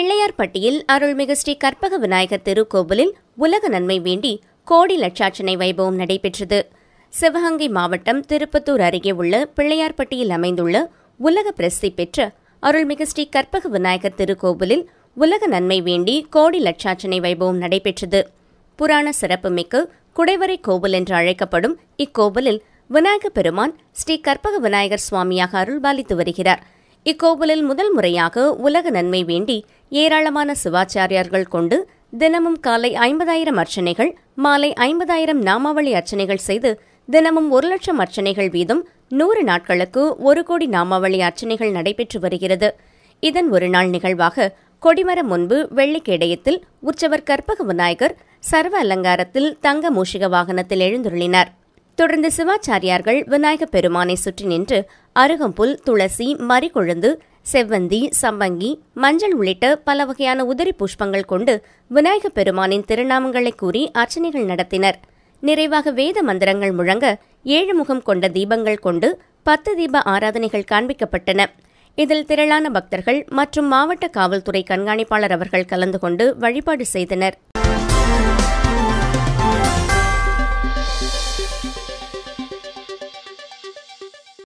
பிள்ளையார்பட்டியில் அருள்மிகு ஸ்ரீ கற்பக விநாயகர் திருக்கோவிலில் உலக நன்மை வேண்டி கோடி லட்சார்ச்சனை வைபவம் நடைபெற்றது சிவகங்கை மாவட்டம் திருப்பத்தூர் அருகே உள்ள பிள்ளையார்பட்டியில் அமைந்துள்ள உலக பிரசித்தி பெற்ற அருள்மிகு ஸ்ரீ கற்பக விநாயகர் திருக்கோவிலில் உலக நன்மை வேண்டி கோடி லட்சார்ச்சனை வைபவம் நடைபெற்றது புராண சிறப்புமிக்க குடைவரை கோவில் என்று அழைக்கப்படும் இக்கோவிலில் விநாயக பெருமான் ஸ்ரீ கற்பக விநாயகர் சுவாமியாக அருள்பாலித்து வருகிறார் இக்கோவிலில் முதல் முறையாக உலக நன்மை வேண்டி ஏராளமான சிவாச்சாரியார்கள் கொண்டு தினமும் காலை ஐம்பதாயிரம் அர்ச்சனைகள் மாலை ஐம்பதாயிரம் நாமாவளி அர்ச்சனைகள் செய்து தினமும் ஒரு லட்சம் அர்ச்சனைகள் வீதம் நூறு நாட்களுக்கு ஒரு கோடி நாமாவளி அர்ச்சனைகள் நடைபெற்று வருகிறது இதன் ஒரு நாள் நிகழ்வாக கொடிமரம் முன்பு வெள்ளிக்கேடயத்தில் உற்சவர் கற்பக விநாயகர் சர்வ அலங்காரத்தில் தங்க மூஷிக வாகனத்தில் எழுந்துருளினார் தொடர்ந்து சிவாச்சாரியார்கள் விநாயகப் பெருமானை சுற்றி நின்று அருகம்புல் துளசி மறிகொழுந்து செவ்வந்தி சம்பங்கி மஞ்சள் உள்ளிட்ட பல வகையான உதிரி புஷ்பங்கள் கொண்டு விநாயகப் பெருமானின் திருநாமங்களை கூறி அர்ச்சனைகள் நடத்தினர் நிறைவாக வேத மந்திரங்கள் முழங்க ஏழு முகம் கொண்ட தீபங்கள் கொண்டு பத்து தீப ஆராதனைகள் காண்பிக்கப்பட்டன இதில் திரளான பக்தர்கள் மற்றும் மாவட்ட காவல்துறை கண்காணிப்பாளர் அவர்கள் கலந்து கொண்டு வழிபாடு செய்தனர்